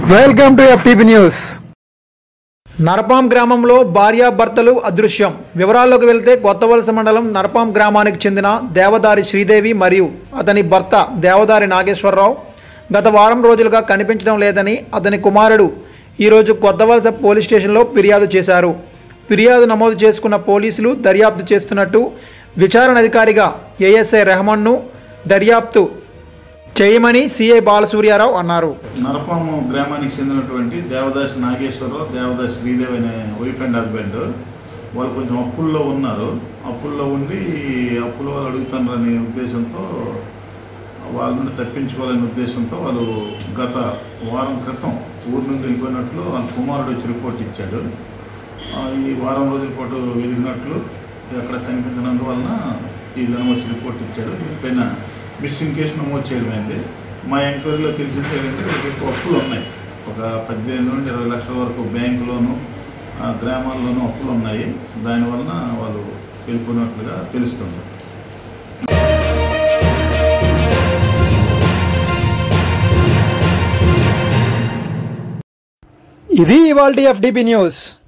welcome to FTP news Narapam గ్రామంలో భార్యాభర్తలు అదృశ్యం వివరాల్లోకి వెళ్తే కొత్తవలస మండలం నరపాం గ్రామానికి చెందిన దేవదారి శ్రీదేవి మరియు అతని భర్త దేవదారి నాగేశ్వరరావు గత వారం రోజులుగా కనిపించడం లేదని అతని కుమారుడు ఈరోజు కొత్తవలస పోలీస్ స్టేషన్లో ఫిర్యాదు చేశారు ఫిర్యాదు నమోదు చేసుకున్న పోలీసులు దర్యాప్తు చేస్తున్నట్టు విచారణ అధికారిగా ఏఎస్ఐ రెహమాన్ను దర్యాప్తు చేయమని సిఐ బాలసూర్యారావు అన్నారు నరపాము గ్రామానికి చెందినటువంటి దేవదాస్ నాగేశ్వరరావు దేవదాస్ శ్రీదేవి అనే వైఫ్ అండ్ హస్బెండ్ వాళ్ళు కొంచెం అప్పుల్లో ఉన్నారు అప్పుల్లో ఉండి అప్పుల వాళ్ళు అడుగుతున్నారనే ఉద్దేశంతో వాళ్ళ నుండి తప్పించుకోవాలనే ఉద్దేశంతో వాళ్ళు గత వారం క్రితం ఊరు నుండి వెళ్ళిపోయినట్లు వాళ్ళ కుమారుడు వచ్చి రిపోర్ట్ ఇచ్చాడు ఆ, ఈ వారం రోజుల పాటు వెదిగినట్లు ఎక్కడ కనిపించినందువలన ఈ దినం వచ్చి రిపోర్ట్ ఇచ్చాడు దీనిపైన మిస్సింగ్ కేసు నమోదు చేయడమైంది మా ఎంక్వైరీలో తెలిసింది ఏంటంటే వీళ్ళకి ఎక్కువ అప్పులు ఉన్నాయి ఒక పద్దెనిమిది నుండి ఇరవై లక్షల వరకు బ్యాంకులోను ఆ, గ్రామాల్లోనూ అప్పులు ఉన్నాయి దానివలన వాళ్ళు వెళ్ళిపోయినట్లుగా తెలుస్తుంది ఇది ఇవాల్టి ఎఫ్టీపీ న్యూస్